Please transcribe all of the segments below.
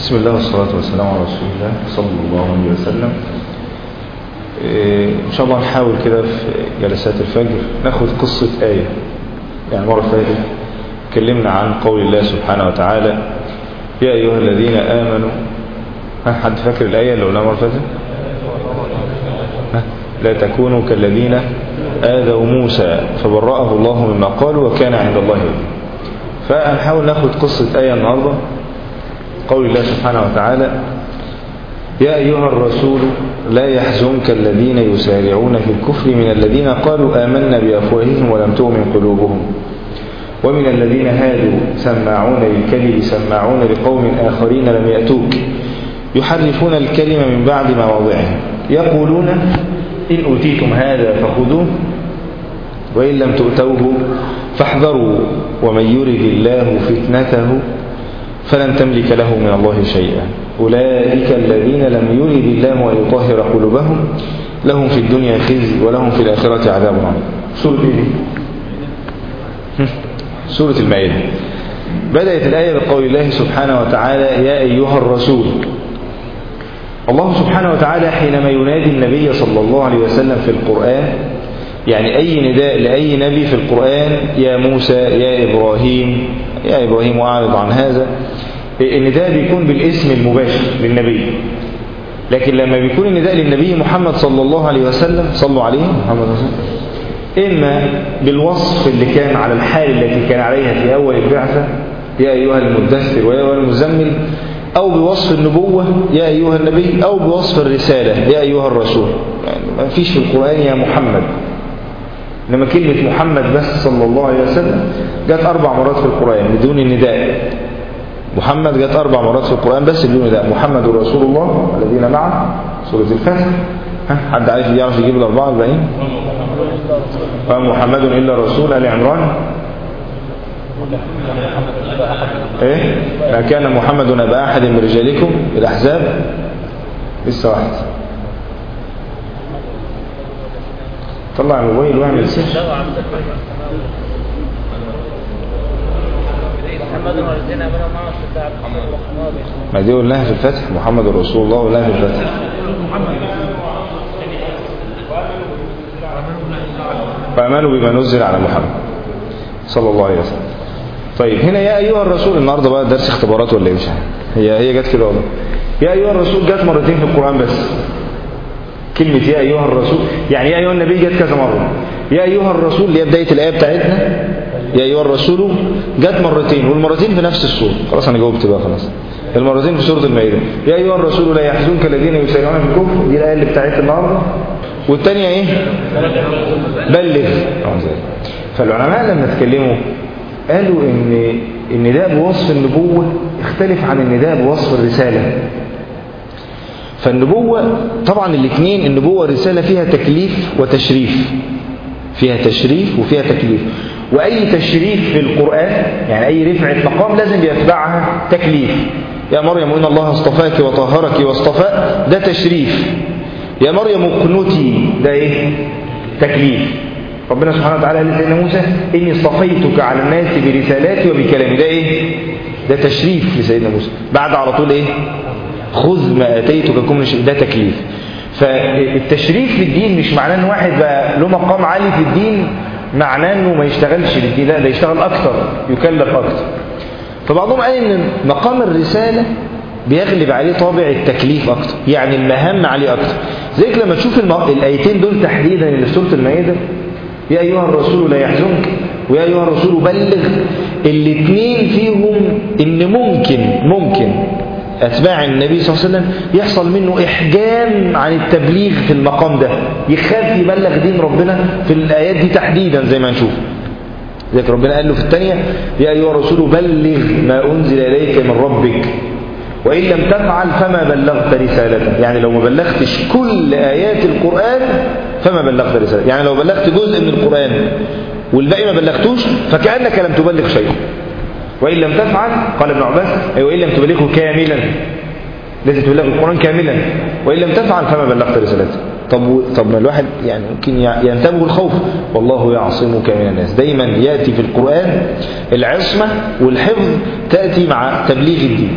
بسم الله والصلاة والسلام على رسول الله صلى الله عليه وسلم إن شاء الله نحاول كده في جلسات الفجر ناخد قصة آية يعني مرة فاتت اتكلمنا عن قول الله سبحانه وتعالى يا أيها الذين آمنوا ها حد فاكر الآية اللي قلناها مرة فاتت ها لا تكونوا كالذين آذوا موسى فبرأه الله مما قالوا وكان عند الله ولي فهنحاول ناخد قصة آية النهاردة قول الله سبحانه وتعالى يا أيها الرسول لا يحزنك الذين يسارعون في الكفر من الذين قالوا آمنا بأفواههم ولم تؤمن قلوبهم ومن الذين هادوا سماعون للكذب سماعون لقوم آخرين لم يأتوك يحرفون الكلمة من بعد مواضعه يقولون إن أوتيتم هذا فخذوه وإن لم تؤتوه فاحذروا ومن يرد الله فتنته فلن تملك له من الله شيئا أولئك الذين لم يرد الله أن يطهر قلوبهم لهم في الدنيا خزي ولهم في الآخرة عذاب عظيم سورة إيه سورة المائدة بدأت الآية بقول الله سبحانه وتعالى يا أيها الرسول الله سبحانه وتعالى حينما ينادي النبي صلى الله عليه وسلم في القرآن يعني أي نداء لأي نبي في القرآن يا موسى يا إبراهيم يا إبراهيم وأعرض عن هذا النداء بيكون بالاسم المباشر للنبي لكن لما بيكون النداء للنبي محمد صلى الله عليه وسلم صلوا عليه محمد صلى الله عليه وسلم إما بالوصف اللي كان على الحال التي كان عليها في أول البعثة يا أيها المدثر ويا أيها المزمل أو بوصف النبوة يا أيها النبي أو بوصف الرسالة يا أيها الرسول يعني ما فيش في القرآن يا محمد إنما كلمة محمد بس صلى الله عليه وسلم جت أربع مرات في القرآن بدون النداء محمد جت أربع مرات في القرآن بس بدون نداء محمد رسول الله الذين معه سورة الفتح ها حد عارف يعرف يجيب الأربعة الباقيين محمد إلا رسول آل عمران ايه ما كان محمد أبا أحد من رجالكم الأحزاب لسه واحد طلع الموبايل واعمل سيرش ما دي قلناها في الفتح محمد رسول الله قلناها في الفتح فأمنوا بما نزل على محمد صلى الله عليه وسلم طيب هنا يا أيها الرسول النهاردة بقى درس اختبارات ولا ايه مش هي هي جت كده والله يا أيها الرسول جت مرتين في القرآن بس كلمة يا أيها الرسول يعني يا أيها النبي جت كذا مرة يا أيها الرسول اللي هي بداية الآية بتاعتنا يا أيها الرسول جت مرتين والمرتين في نفس السورة خلاص أنا جاوبت بقى خلاص المرتين في سورة المائدة يا أيها الرسول لا يحزنك الذين يسارعون في الكفر دي الآية اللي بتاعتنا النهاردة والثانية إيه بلغ فالعلماء لما اتكلموا قالوا ان النداء بوصف النبوة يختلف عن النداء بوصف الرسالة فالنبوة طبعا الاثنين النبوة والرسالة فيها تكليف وتشريف فيها تشريف وفيها تكليف وأي تشريف في القرآن يعني أي رفعة مقام لازم يتبعها تكليف يا مريم إن الله اصطفاك وطهرك واصطفاء ده تشريف يا مريم اقنتي ده ايه تكليف ربنا سبحانه وتعالى قال لسيدنا موسى إني اصطفيتك على الناس برسالاتي وبكلامي ده إيه؟ ده تشريف لسيدنا موسى بعد على طول إيه؟ خذ ما أتيتك كم ده تكليف فالتشريف في الدين مش معناه ان واحد بقى له مقام عالي في الدين معناه انه ما يشتغلش في الدين لا ده يشتغل اكتر يكلف اكتر فبعضهم قال ان مقام الرساله بيغلب عليه طابع التكليف اكتر يعني المهام عليه اكتر زيك لما تشوف الايتين دول تحديدا اللي في سوره المائده يا أيها الرسول لا يحزنك ويا أيها الرسول بلغ الاثنين فيهم إن ممكن ممكن أتباع النبي صلى الله عليه وسلم يحصل منه إحجام عن التبليغ في المقام ده يخاف يبلغ دين ربنا في الآيات دي تحديدا زي ما نشوف ذلك ربنا قال له في الثانية يا أيها الرسول بلغ ما أنزل إليك من ربك وإن لم تفعل فما بلغت رسالته يعني لو ما بلغتش كل آيات القرآن فما بلغت رسالته يعني لو بلغت جزء من القرآن والباقي ما بلغتوش فكأنك لم تبلغ شيئا وإن لم تفعل قال ابن عباس أي وإن لم تبلغه كاملا لازم تبلغ القرآن كاملا وإن لم تفعل فما بلغت رسالته طب طب ما الواحد يعني ممكن ينتبه الخوف والله يعصمك من الناس دايما يأتي في القرآن العصمة والحفظ تأتي مع تبليغ الدين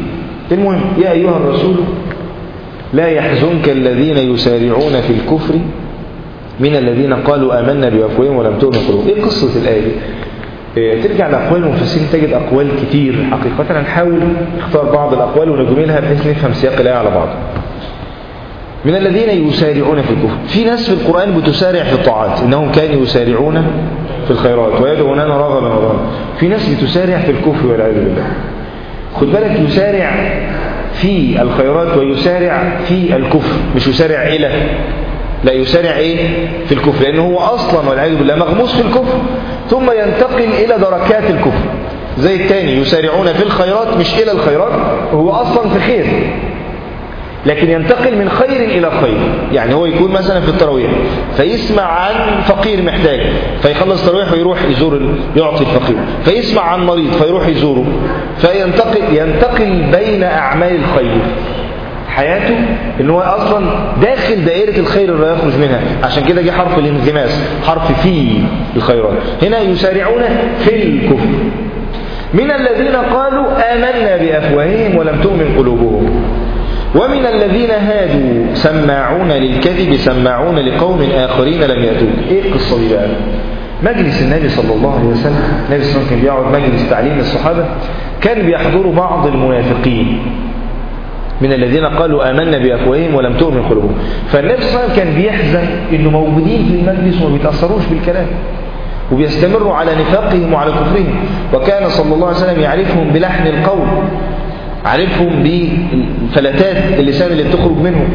المهم يا أيها الرسول لا يحزنك الذين يسارعون في الكفر من الذين قالوا آمنا بأفواههم ولم تؤمن قلوبهم إيه قصة الآية دي؟ إيه ترجع لأقوال المفسرين تجد أقوال كتير حقيقة نحاول نختار بعض الأقوال ونجملها بحيث نفهم سياق الآية على بعض من الذين يسارعون في الكفر في ناس في القرآن بتسارع في الطاعات إنهم كانوا يسارعون في الخيرات ويدعوننا رغبا ورهبا في ناس بتسارع في الكفر والعياذ بالله خد بالك يسارع في الخيرات ويسارع في الكفر مش يسارع إلى لا يسارع إيه في الكفر لأنه هو أصلا والعياذ بالله مغموس في الكفر ثم ينتقل إلى دركات الكفر زي التاني يسارعون في الخيرات مش إلى الخيرات هو أصلا في خير لكن ينتقل من خير إلى خير يعني هو يكون مثلا في التراويح فيسمع عن فقير محتاج فيخلص التراويح ويروح يزور يعطي الفقير فيسمع عن مريض فيروح يزوره فينتقل ينتقل بين أعمال الخير حياته ان هو اصلا داخل دائرة الخير اللي يخرج منها عشان كده جه حرف الانغماس حرف في الخيرات هنا يسارعون في الكفر من الذين قالوا آمنا بأفواههم ولم تؤمن قلوبهم ومن الذين هادوا سماعون للكذب سماعون لقوم آخرين لم يأتوك ايه القصة دي بقى مجلس النبي صلى الله عليه وسلم النبي صلى الله عليه وسلم كان بيقعد مجلس تعليم الصحابة كان بيحضروا بعض المنافقين من الذين قالوا آمنا بأفواههم ولم تؤمن قلوبهم فالنبي صلى الله عليه وسلم كان بيحزن انه موجودين في المجلس وما بيتأثروش بالكلام وبيستمروا على نفاقهم وعلى كفرهم وكان صلى الله عليه وسلم يعرفهم بلحن القول عارفهم بفلتات اللسان اللي بتخرج منهم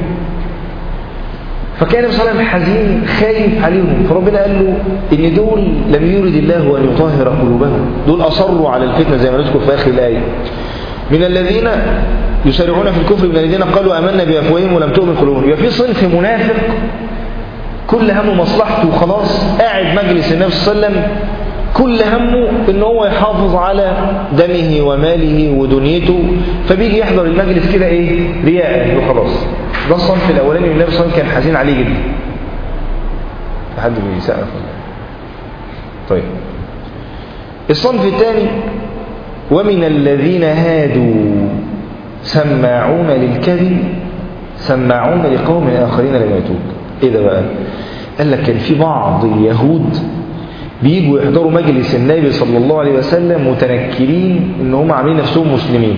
فكان صلى الله عليه وسلم حزين خايف عليهم فربنا قال له ان دول لم يرد الله ان يطهر قلوبهم دول اصروا على الفتنه زي ما نذكر في اخر الايه من الذين يسارعون في الكفر من الذين قالوا امنا بافواههم ولم تؤمن قلوبهم يبقى في صنف منافق كل همه مصلحته وخلاص قاعد مجلس النبي صلى الله عليه وسلم كل همه ان هو يحافظ على دمه وماله ودنيته فبيجي يحضر المجلس كده ايه رياء وخلاص ده الصنف الاولاني النبي صلى الله عليه وسلم كان حزين عليه جدا حد بيسقف طيب الصنف الثاني ومن الذين هادوا سماعون للكذب سماعون لقوم آخرين لم يتوب ايه ده بقى قال لك كان في بعض اليهود بيجوا يحضروا مجلس النبي صلى الله عليه وسلم متنكرين ان هم عاملين نفسهم مسلمين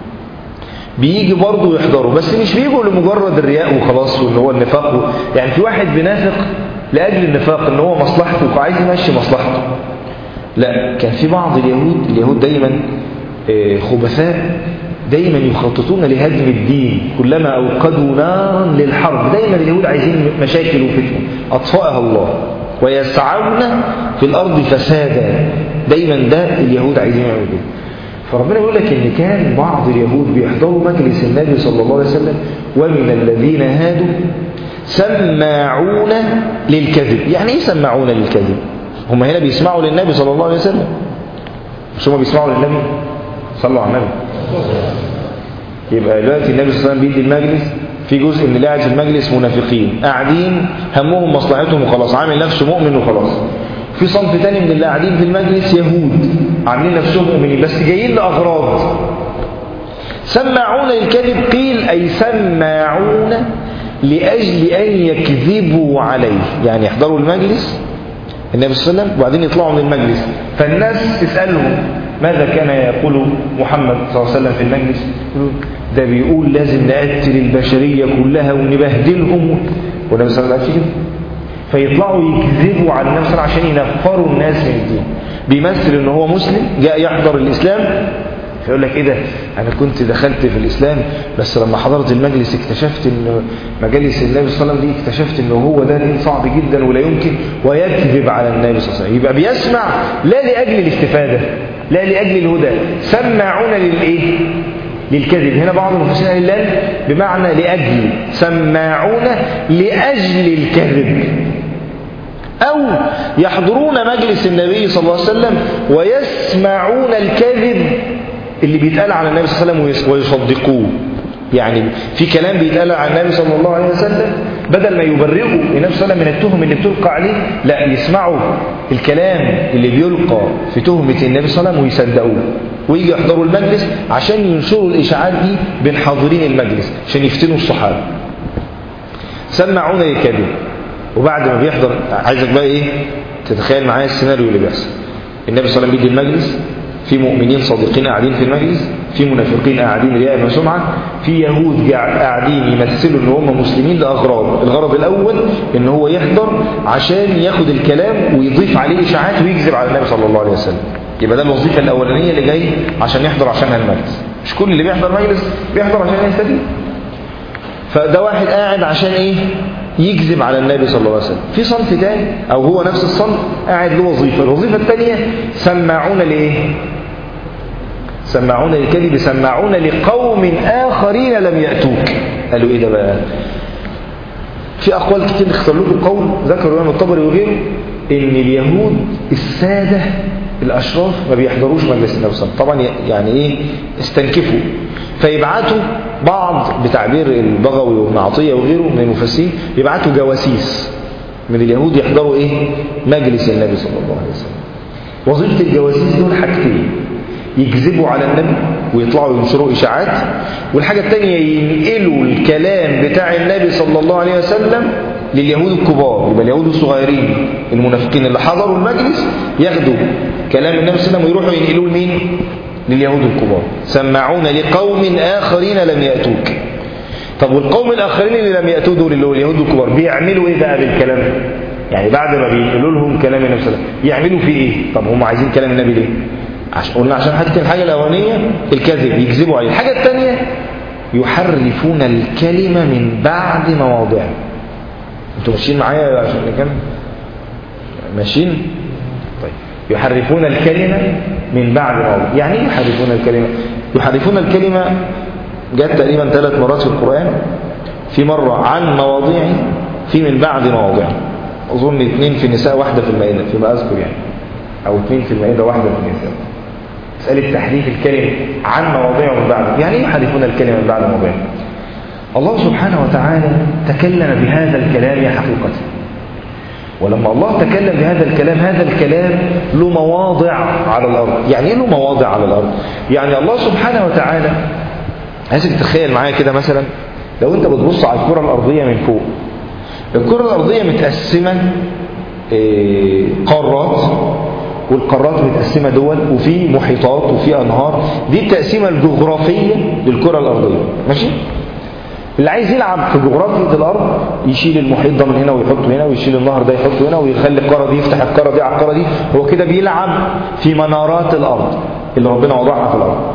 بيجي برضه يحضروا بس مش بيجوا لمجرد الرياء وخلاص وان هو النفاق يعني في واحد بينافق لاجل النفاق ان هو مصلحته وعايز يمشي مصلحته لا كان في بعض اليهود اليهود دايما خبثاء دايما يخططون لهدم الدين كلما اوقدوا نارا للحرب دايما اليهود عايزين مشاكل وفتنه اطفاها الله ويسعون في الأرض فسادا دايما ده اليهود عايزين يعملوا كده فربنا يقول لك ان كان بعض اليهود بيحضروا مجلس النبي صلى الله عليه وسلم ومن الذين هادوا سماعون للكذب يعني ايه سماعون للكذب هم هنا بيسمعوا للنبي صلى الله عليه وسلم مش هم بيسمعوا للنبي صلوا على النبي يبقى دلوقتي النبي صلى الله عليه وسلم بيدي المجلس في جزء من اللي قاعد في المجلس منافقين قاعدين همهم مصلحتهم وخلاص عامل نفسه مؤمن وخلاص في صنف تاني من اللي قاعدين في المجلس يهود عاملين نفسهم مؤمنين بس جايين لأغراض سماعون للكذب قيل أي سماعون لأجل أن يكذبوا عليه يعني يحضروا المجلس النبي صلى الله عليه وسلم وبعدين يطلعوا من المجلس فالناس تسألهم ماذا كان يقول محمد صلى الله عليه وسلم في المجلس ده بيقول لازم نقتل البشرية كلها ونبهدلهم والنبي صلى الله عليه وسلم فيطلعوا يكذبوا على النبي صلى الله عليه وسلم عشان ينفروا الناس من الدين بيمثل ان هو مسلم جاء يحضر الاسلام فيقول لك ايه ده انا كنت دخلت في الاسلام بس لما حضرت المجلس اكتشفت ان مجالس النبي صلى الله عليه وسلم دي اكتشفت ان هو ده دين صعب جدا ولا يمكن ويكذب على النبي صلى الله عليه وسلم يبقى بيسمع لا لاجل الاستفاده لا لاجل الهدى سماعون للايه للكذب هنا بعض المفسرين قال لن بمعنى لاجل سماعون لاجل الكذب أو يحضرون مجلس النبي صلى الله عليه وسلم ويسمعون الكذب اللي بيتقال على النبي صلى الله عليه وسلم ويصدقوه يعني في كلام بيتقال على النبي صلى الله عليه وسلم بدل ما يبرئوا النبي صلى الله عليه وسلم من التهم اللي بتلقى عليه لا يسمعوا الكلام اللي بيلقى في تهمة النبي صلى الله عليه وسلم ويصدقوه ويجي يحضروا المجلس عشان ينشروا الإشاعات دي بين حاضرين المجلس عشان يفتنوا الصحابة سمعونا للكذب وبعد ما بيحضر عايزك بقى ايه تتخيل معايا السيناريو اللي بيحصل النبي صلى الله عليه وسلم بيجي المجلس في مؤمنين صادقين قاعدين في المجلس في منافقين قاعدين رياء وسمعة في يهود قاعدين يمثلوا ان هم مسلمين لاغراض الغرض الاول ان هو يحضر عشان ياخد الكلام ويضيف عليه اشاعات ويكذب على النبي صلى الله عليه وسلم يبقى ده الوظيفه الاولانيه اللي جاي عشان يحضر عشانها المجلس مش كل اللي بيحضر مجلس بيحضر عشان يستفيد فده واحد قاعد عشان ايه يكذب على النبي صلى الله عليه وسلم في صنف تاني او هو نفس الصنف قاعد له وظيفه الوظيفه الثانيه سماعون لايه سماعون للكذب سماعون لقوم آخرين لم يأتوك قالوا إيه ده بقى في أقوال كتير اختار لكم قول ذكر الإمام الطبري وغيره إن اليهود السادة الأشراف ما بيحضروش مجلس النبي صلى الله عليه وسلم طبعا يعني إيه استنكفوا فيبعتوا بعض بتعبير البغوي وابن عطية وغيره من المفسرين يبعتوا جواسيس من اليهود يحضروا إيه مجلس النبي صلى الله عليه وسلم وظيفة الجواسيس دول حاجتين يكذبوا على النبي ويطلعوا ينشروا إشاعات والحاجة الثانية ينقلوا الكلام بتاع النبي صلى الله عليه وسلم لليهود الكبار يبقى اليهود الصغيرين المنافقين اللي حضروا المجلس ياخدوا كلام النبي صلى الله عليه وسلم ويروحوا ينقلوه لمين لليهود الكبار سمعون لقوم آخرين لم يأتوك طب والقوم الآخرين اللي لم يأتوا دول اللي هو اليهود الكبار بيعملوا إيه بقى بالكلام يعني بعد ما بينقلوا لهم كلام النبي صلى الله عليه وسلم يعملوا فيه إيه طب هم عايزين كلام النبي ليه عشان قلنا عشان حاجة الحاجة الأولانية الكذب يكذبوا عليه الحاجة الثانية يحرفون الكلمة من بعد مواضعه انتوا ماشيين معايا عشان نكمل ماشيين طيب يحرفون الكلمة من بعد مواضعه يعني ايه يحرفون الكلمة يحرفون الكلمة جت تقريبا ثلاث مرات في القرآن في مرة عن مواضعه في من بعد مواضعه أظن اثنين في النساء واحدة في المائدة فيما أذكر يعني أو اثنين في المائدة واحدة في النساء مسألة تحريف الكلمة عن مواضعه من بعد يعني ايه يحرفون الكلمة من بعد مواضعه الله سبحانه وتعالى تكلم بهذا الكلام حقيقة ولما الله تكلم بهذا الكلام هذا الكلام له مواضع على الأرض يعني ايه له مواضع على الأرض يعني الله سبحانه وتعالى عايزك تتخيل معايا كده مثلا لو انت بتبص على الكرة الأرضية من فوق الكرة الأرضية متقسمة إيه قارات والقارات متقسمة دول وفي محيطات وفي أنهار دي التقسيمة الجغرافية للكرة الأرضية ماشي؟ اللي عايز يلعب في جغرافية الأرض يشيل المحيط ده من هنا ويحطه هنا ويشيل النهر ده يحطه هنا ويخلي القارة دي يفتح القارة دي على القارة دي هو كده بيلعب في منارات الأرض اللي ربنا وضعها في الأرض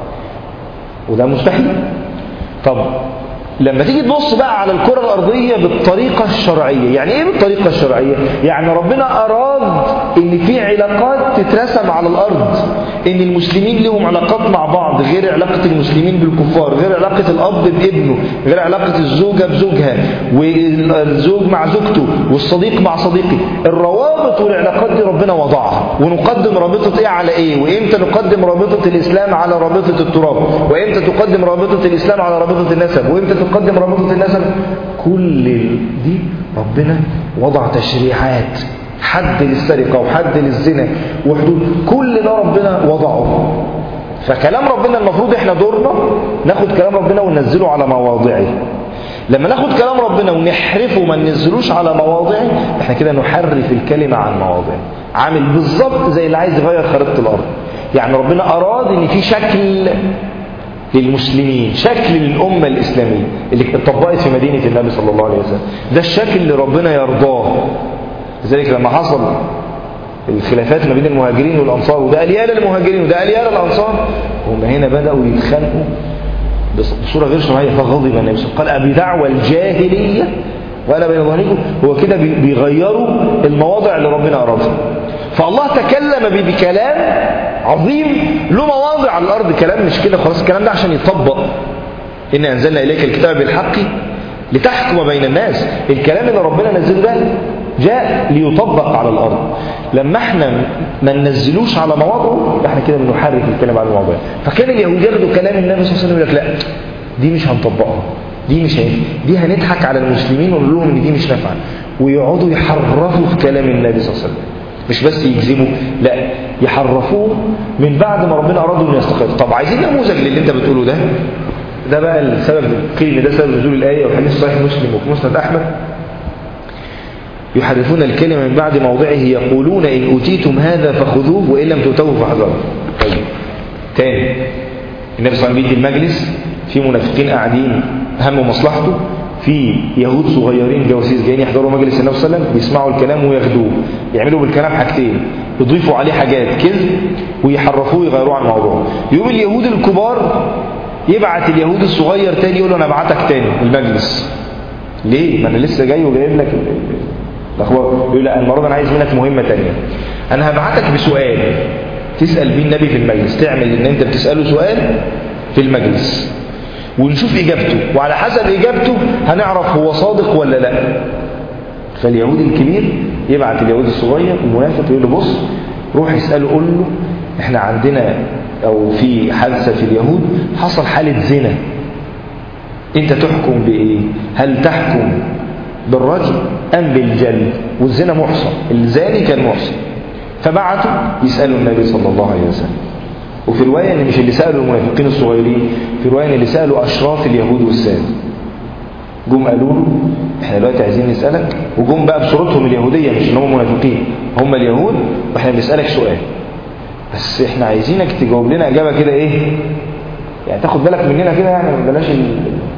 وده مستحيل طب لما تيجي تبص بقى على الكرة الأرضية بالطريقة الشرعية يعني إيه بالطريقة الشرعية؟ يعني ربنا أراد إن في علاقات تترسم على الأرض إن المسلمين لهم علاقات مع بعض غير علاقة المسلمين بالكفار غير علاقة الأب بابنه غير علاقة الزوجة بزوجها والزوج مع زوجته والصديق مع صديقه الروابط والعلاقات دي ربنا وضعها ونقدم رابطة إيه على إيه وإمتى نقدم رابطة الإسلام على رابطة التراب وإمتى تقدم رابطة الإسلام على رابطة النسب وإمتى تقدم رابطة النسب كل دي ربنا وضع تشريعات حد للسرقة وحد للزنا وحدود كل ده ربنا وضعه فكلام ربنا المفروض احنا دورنا ناخد كلام ربنا وننزله على مواضعه لما ناخد كلام ربنا ونحرفه وما ننزلوش على مواضعه احنا كده نحرف الكلمة عن مواضعه عامل بالظبط زي اللي عايز يغير خريطة الأرض يعني ربنا أراد ان في شكل للمسلمين شكل للأمة الإسلامية اللي اتطبقت في مدينة النبي صلى الله عليه وسلم ده الشكل اللي ربنا يرضاه لذلك لما حصل الخلافات ما بين المهاجرين والأنصار وده أليال المهاجرين وده أليال الأنصار هم هنا بدأوا يتخانقوا بصورة غير شرعية فغضب النبي صلى الله عليه وسلم قال أبي دعوى الجاهلية وأنا بين ظهركم هو كده بيغيروا المواضع اللي ربنا أرادها فالله تكلم بكلام عظيم له مواضع على الأرض كلام مش كده خلاص الكلام ده عشان يطبق إن أنزلنا إليك الكتاب بالحق لتحكم بين الناس الكلام اللي ربنا نزله ده جاء ليطبق على الأرض لما احنا ما ننزلوش على مواضعه احنا كده بنحرك الكلام على المواضع فكان اليهود ياخدوا كلام النبي صلى الله عليه وسلم يقول لك لا دي مش هنطبقها دي مش هين. دي هنضحك على المسلمين ونقول لهم ان دي مش نافعه ويقعدوا يحرفوا في كلام النبي صلى الله عليه وسلم مش بس يجزموا لا يحرفوه من بعد ما ربنا أرادوا أن يستقر طب عايزين نموذج للي انت بتقوله ده ده بقى السبب قيل ده سبب نزول الآية والحديث صحيح مسلم وفي مسند أحمد يحرفون الكلمة من بعد موضعه يقولون إن أوتيتم هذا فخذوه وإن لم تؤتوه فاحذروا طيب تاني النبي صلى الله عليه وسلم بيدي المجلس في منافقين قاعدين هم مصلحته في يهود صغيرين جواسيس جايين يحضروا مجلس النبي صلى الله عليه وسلم بيسمعوا الكلام وياخدوه يعملوا بالكلام حاجتين يضيفوا عليه حاجات كذب ويحرفوه ويغيروه عن موضوعه يقوم اليهود الكبار يبعت اليهود الصغير تاني يقول له انا ابعتك تاني المجلس ليه ما انا لسه جاي وجايب لك الاخبار يقول لا المره انا عايز منك مهمه تانية انا هبعتك بسؤال تسال بيه النبي في المجلس تعمل ان انت بتساله سؤال في المجلس ونشوف اجابته وعلى حسب اجابته هنعرف هو صادق ولا لا فاليهودي الكبير يبعت اليهودي الصغير المنافق يقول له بص روح اساله قول له احنا عندنا او في حادثه في اليهود حصل حاله زنا انت تحكم بايه هل تحكم بالرجل ام بالجلد والزنا محصن الزاني كان محصن فبعتوا يسالوا النبي صلى الله عليه وسلم وفي روايه ان مش اللي سالوا المنافقين الصغيرين في روايه ان اللي سالوا اشراف اليهود والساد جم قالوا له احنا دلوقتي عايزين نسالك وجم بقى بصورتهم اليهوديه مش ان هم منافقين هم اليهود واحنا بنسالك سؤال بس احنا عايزينك تجاوب لنا اجابه كده ايه يعني تاخد بالك مننا كده يعني بلاش ال...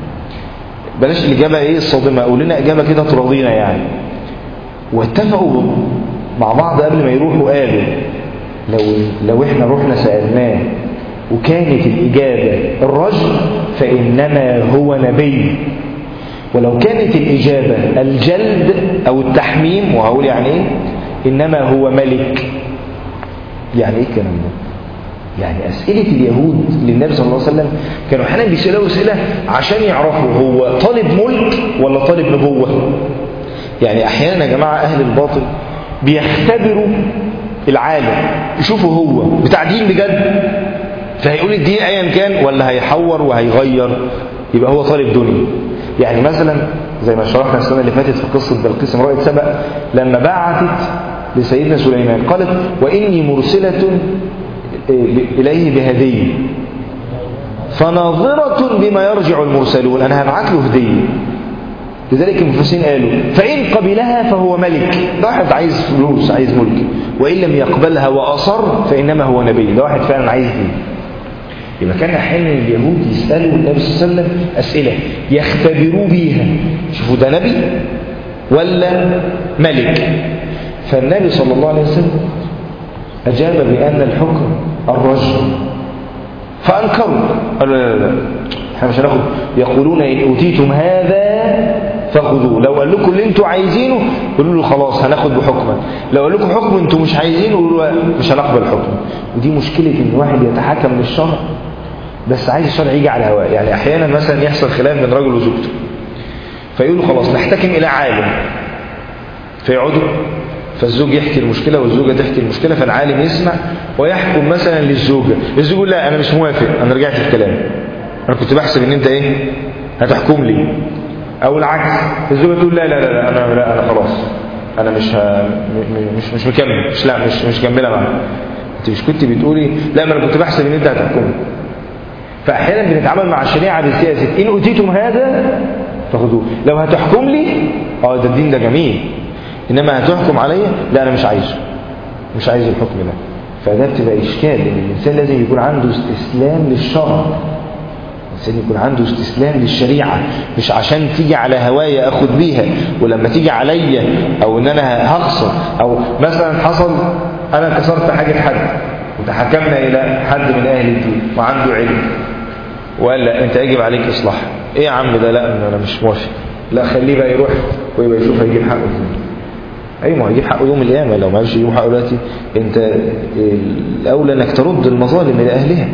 بلاش الاجابه ايه الصادمه قول لنا اجابه كده تراضينا يعني واتفقوا مع بعض قبل ما يروحوا قالوا لو لو احنا رحنا سالناه وكانت الاجابه الرجل فانما هو نبي ولو كانت الاجابه الجلد او التحميم وهقول يعني ايه انما هو ملك يعني ايه الكلام ده يعني أسئلة اليهود للنبي صلى الله عليه وسلم كانوا أحيانا بيسألوا أسئلة عشان يعرفوا هو طالب ملك ولا طالب نبوة يعني أحيانا يا جماعة أهل الباطل بيختبروا العالم يشوفوا هو بتاع دين بجد فهيقول الدين أيا كان ولا هيحور وهيغير يبقى هو طالب دنيا يعني مثلا زي ما شرحنا السنة اللي فاتت في قصة بلقيس امرأة سبأ لما بعتت لسيدنا سليمان قالت وإني مرسلة إليه بهدية فناظرة بما يرجع المرسلون أنا هبعت له هدية لذلك المفسرين قالوا فإن قبلها فهو ملك ده واحد عايز فلوس عايز ملك وإن لم يقبلها وأصر فإنما هو نبي ده واحد فعلا عايز دين يبقى كان أحيانا اليهود يسألوا النبي صلى الله عليه وسلم أسئلة يختبروا بيها شوفوا ده نبي ولا ملك فالنبي صلى الله عليه وسلم أجاب بأن الحكم الرجل فأنكروا قالوا لا لا لا احنا مش هناخد يقولون إن أوتيتم هذا فخذوه لو قال لكم اللي انتوا عايزينه قولوا له خلاص هناخد بحكما لو قال لكم حكم انتوا مش عايزينه قولوا له مش هنقبل حكم ودي مشكلة ان واحد يتحكم للشرع بس عايز الشرع يجي على هواه يعني احيانا مثلا يحصل خلاف بين رجل وزوجته فيقولوا خلاص نحتكم الى عالم فيقعدوا فالزوج يحكي المشكلة والزوجة تحكي المشكلة فالعالم يسمع ويحكم مثلا للزوجة الزوج يقول لا أنا مش موافق أنا رجعت في الكلام أنا كنت بحسب إن أنت إيه هتحكم لي أو العكس الزوجة تقول لا لا لا, لا أنا لا أنا خلاص أنا مش ها مش مش مكمل مش لا مش مش مكملة معاك أنت مش كنت بتقولي لا ما أنا كنت بحسب إن أنت هتحكم فأحيانا بنتعامل مع الشريعة بالسياسة إن أوتيتم هذا فخذوه لو هتحكم لي اه ده الدين ده جميل انما هتحكم عليا لا انا مش عايزه مش عايز الحكم ده فده بتبقى اشكال ان الانسان لازم يكون عنده استسلام للشرع الانسان يكون عنده استسلام للشريعه مش عشان تيجي على هوايا اخد بيها ولما تيجي عليا او ان انا هخسر او مثلا حصل انا كسرت حاجه حد وتحكمنا الى حد من اهل الدين وعنده علم وقال لا انت يجب عليك اصلاح ايه يا عم ده لا انا مش موافق لا خليه بقى يروح ويبقى يشوف هيجيب حقه ازاي اي ما هيجيب حقه يوم القيامه لو ما عرفش يجيب حقه دلوقتي انت الاولى انك ترد المظالم الى اهلها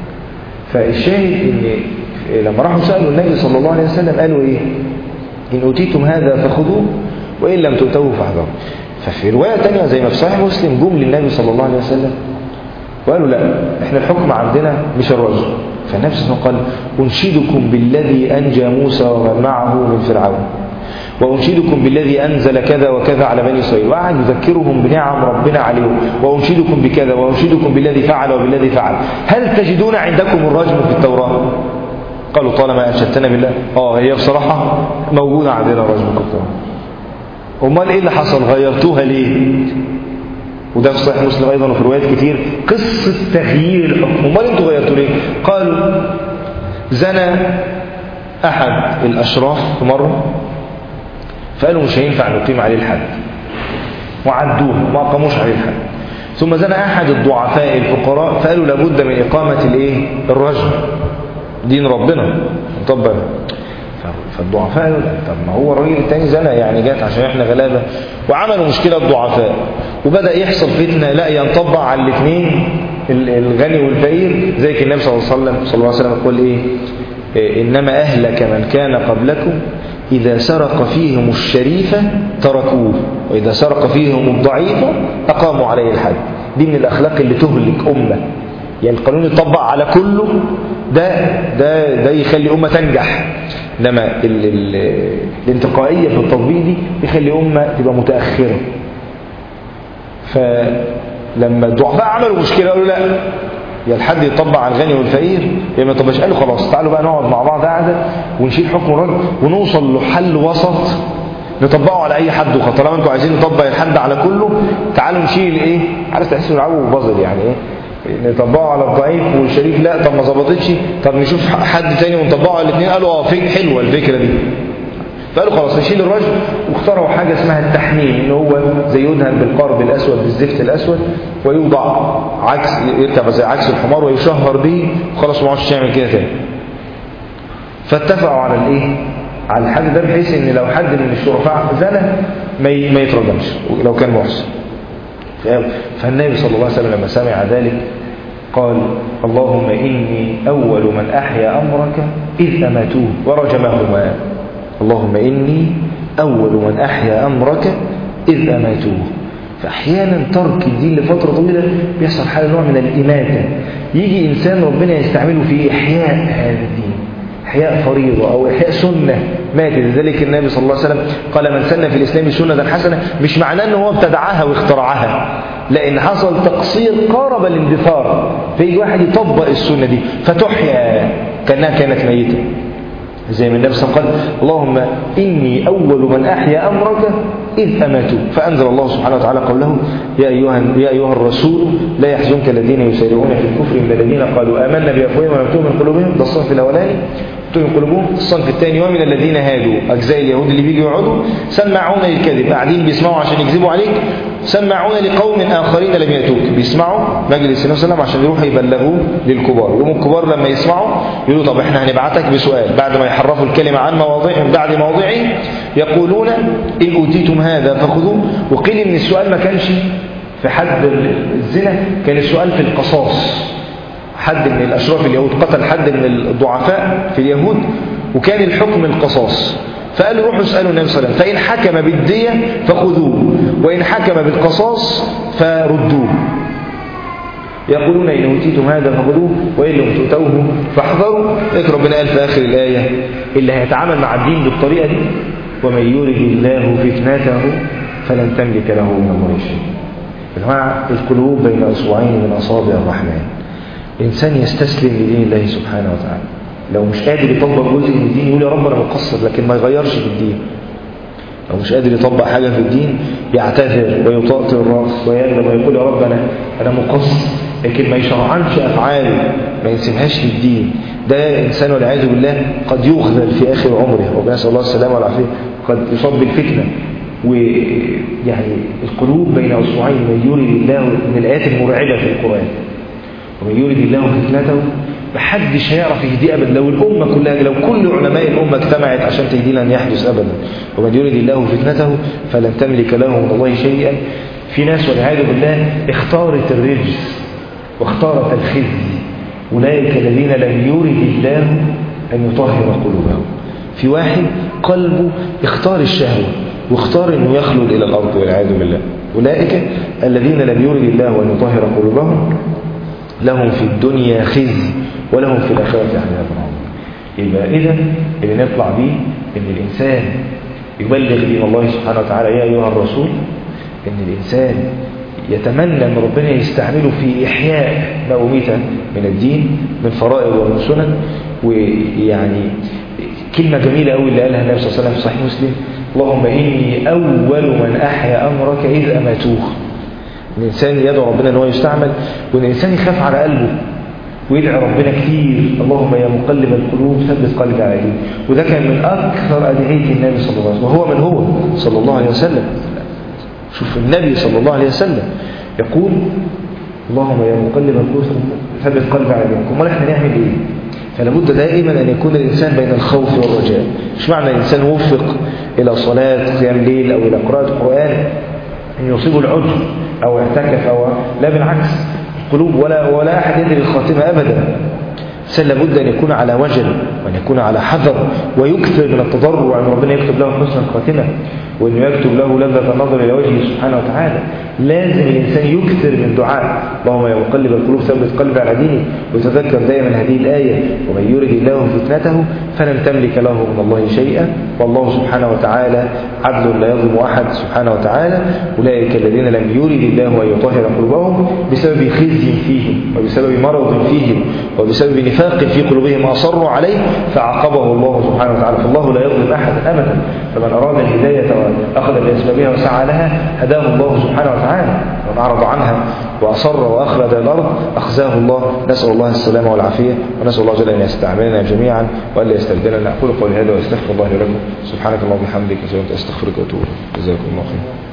فالشاهد ان لما راحوا سالوا النبي صلى الله عليه وسلم قالوا ايه ان اوتيتم هذا فخذوه وان لم تؤتوه فاحذروا ففي روايه ثانيه زي ما في صحيح مسلم جم للنبي صلى الله عليه وسلم وقالوا لا احنا الحكم عندنا مش الرجل فالنبي صلى الله عليه وسلم قال انشدكم بالذي انجى موسى ومن معه من فرعون وأنشدكم بالذي أنزل كذا وكذا على بني إسرائيل وقعد يذكرهم بنعم ربنا عليهم وأنشدكم بكذا وأنشدكم بالذي فعل وبالذي فعل هل تجدون عندكم الرجم في التوراة قالوا طالما أنشدتنا بالله آه هي بصراحة موجودة عندنا الرجم في التوراة أمال إيه اللي حصل غيرتوها ليه وده في صحيح مسلم أيضا وفي روايات كتير قصة تغيير الحكم أمال أنتوا غيرتوا ليه قالوا زنى أحد الأشراف في مرة فقالوا مش هينفع نقيم عليه الحد وعدوه ما أقاموش عليه الحد ثم زنى أحد الضعفاء الفقراء فقالوا لابد من إقامة الإيه؟ الرجل دين ربنا طب فالضعفاء قالوا طب ما هو الراجل التاني زنى يعني جات عشان احنا غلابه وعملوا مشكله الضعفاء وبدا يحصل فتنه لا ينطبق على الاثنين الغني والفقير زي النبي صلى الله عليه وسلم صلى الله عليه وسلم يقول ايه انما اهلك من كان قبلكم إذا سرق فيهم الشريف تركوه وإذا سرق فيهم الضعيف أقاموا عليه الحد دي من الأخلاق اللي تهلك أمة يعني القانون يطبق على كله ده ده ده يخلي أمة تنجح إنما ال ال الانتقائية في التطبيق دي يخلي أمة تبقى متأخرة فلما الضعفاء عملوا مشكلة قالوا لا يا الحد يطبق على الغني والفقير يا ما يطبقش قالوا خلاص تعالوا بقى نقعد مع بعض قاعده ونشيل حكم الرجل ونوصل لحل وسط نطبقه على اي حد وخلاص طالما انتوا عايزين نطبق الحد على كله تعالوا نشيل ايه عارف تحسوا يلعبوا بازل يعني ايه نطبقه على الضعيف والشريف لا طب ما ظبطتش طب نشوف حد تاني ونطبقه على الاثنين قالوا اه حلوه الفكره دي فقالوا خلاص نشيل الرجل واخترعوا حاجة اسمها التحميم ان هو زي يدهن بالقرب الأسود بالزفت الأسود ويوضع عكس يركب زي عكس الحمار ويشهر به وخلاص ما عادش يعمل كده تاني فاتفقوا على الايه على الحد ده بحيث ان لو حد من الشرفاء زنى ما ما يترجمش لو كان محسن فالنبي صلى الله عليه وسلم لما سمع ذلك قال اللهم إني أول من أحيا أمرك إذ أماتوه ورجمهما اللهم إني أول من أحيا أمرك إذ أماتوه فأحيانا ترك الدين لفترة طويلة بيحصل حالة نوع من الإماتة يجي إنسان ربنا يستعمله في إحياء هذا الدين إحياء فريضة أو إحياء سنة ماتت لذلك النبي صلى الله عليه وسلم قال من سن في الإسلام سنة حسنة مش معناه أنه هو ابتدعها واخترعها لأن حصل تقصير قارب الاندثار فيجي واحد يطبق السنة دي فتحيا كأنها كانت ميتة زي ما النبي صلى الله عليه وسلم قال اللهم إني أول من أحيا أمرك إذ أماتوا فأنزل الله سبحانه وتعالى قوله يا أيها, يا أيها الرسول لا يحزنك الذين يسارعون في الكفر من الذين قالوا آمنا بأفواههم ولم من قلوبهم ده الصنف الأولاني من قلوبهم الصنف الثاني ومن الذين هادوا أجزاء اليهود اللي بيجوا يقعدوا سمعون للكذب قاعدين بيسمعوا عشان يكذبوا عليك سمعون لقوم آخرين لم يأتوك بيسمعوا مجلس النبي صلى الله عليه وسلم عشان يروحوا يبلغوه للكبار يقوموا الكبار لما يسمعوا يقولوا طب احنا هنبعتك بسؤال بعد ما يحرفوا الكلمة عن مواضيع بعد موضعه يقولون إن أوتيتم هذا فخذوه وقيل إن السؤال ما كانش في حد الزنا كان السؤال في القصاص حد من الأشراف اليهود قتل حد من الضعفاء في اليهود وكان الحكم القصاص فقالوا روحوا اسألوا النبي صلى الله عليه وسلم فإن حكم بالدية فخذوه وإن حكم بالقصاص فردوه يقولون إن أوتيتم هذا فخذوه وإن لم تؤتوه فاحذروا لذلك ربنا قال في آخر الآية اللي هيتعامل مع الدين بالطريقة دي ومن يرد الله فتنته فلن تملك له من الله شيء يا جماعة القلوب بين أصبعين من أصابع الرحمن الإنسان يستسلم لدين الله سبحانه وتعالى لو مش قادر يطبق جزء من الدين يقول يا رب أنا مقصر لكن ما يغيرش في الدين لو مش قادر يطبق حاجة في الدين يعتذر ويطأطئ الرأس ويندم ويقول يا رب أنا أنا مقصر لكن ما يشرعنش أفعاله ما ينسبهاش للدين ده إنسان والعياذ بالله قد يخذل في آخر عمره ربنا نسأل الله السلامة والعافية قد يصاب بالفتنة ويعني القلوب بين أصبعين من يريد الله من الآيات المرعبة في القرآن ومن يريد الله فتنته محدش هيعرف يهدي ابدا لو الامه كلها لو كل علماء الامه اجتمعت عشان تهدي لن يحدث ابدا ومن يريد الله فتنته فلن تملك له من الله شيئا في ناس والعياذ بالله اختارت الرجس واختارت الخزي اولئك الذين لم يرد الله ان يطهر قلوبهم في واحد قلبه اختار الشهوه واختار انه يخلد الى الارض والعياذ بالله اولئك الذين لم يرد الله ان يطهر قلوبهم لهم في الدنيا خزي ولهم في الآخرة عذاب عظيم يبقى إذا اللي نطلع بيه إن الإنسان يبلغ دين الله سبحانه وتعالى يا أيها الرسول إن الإنسان يتمنى أن ربنا يستعمله في إحياء ما أميت من الدين من فرائض ومن سنن ويعني كلمة جميلة أوي اللي قالها النبي صلى الله عليه وسلم في صحيح مسلم اللهم إني أول من أحيا أمرك إذ أماتوه الإنسان يدعو ربنا أن هو يستعمل وأن الإنسان يخاف على قلبه ويدعي ربنا كتير اللهم يا مقلب القلوب ثبت قلبي على دينك وده كان من أكثر أدعية النبي صلى الله عليه وسلم وهو من هو صلى الله عليه وسلم شوف النبي صلى الله عليه وسلم يقول اللهم يا مقلب القلوب ثبت قلبي على دينك امال احنا نعمل ايه فلا بد دائما أن يكون الإنسان بين الخوف والرجاء مش معنى الإنسان وفق إلى صلاة قيام ليل أو إلى قراءة قرآن أن يصيب العجب أو اعتكف أو لا بالعكس قلوب ولا ولا أحد يدري الخاتمة أبدا الإنسان لابد أن يكون على وجل وأن يكون على حذر ويكثر من التضرع أن ربنا يكتب له حسن الخاتمة وأنه يكتب له لذة النظر إلى وجهه سبحانه وتعالى لازم الإنسان يكثر من دعاء اللهم يا مقلب القلوب ثبت قلبي على دينك ويتذكر دائما هذه الآية ومن يرد الله فتنته فلن تملك له من الله شيئا والله سبحانه وتعالى عدل لا يظلم أحد سبحانه وتعالى أولئك الذين لم يرد الله أن يطهر قلوبهم بسبب خزي فيهم وبسبب مرض فيهم وبسبب نفاق في قلوبهم أصروا عليه فعاقبه الله سبحانه وتعالى فالله لا يظلم أحد أبدا فمن أراد الهداية وأخذ بأسبابها وسعى لها هداه الله سبحانه وتعالى ومن أعرض عنها وأصر وأخلد الأرض أخزاه الله نسأل الله السلامة والعافية ونسأل الله جل أن يستعملنا جميعا وألا يستبدلنا أقول قولي هذا وأستغفر الله لكم سبحانك اللهم وبحمدك أستغفرك وأتوب إليك جزاكم الله خير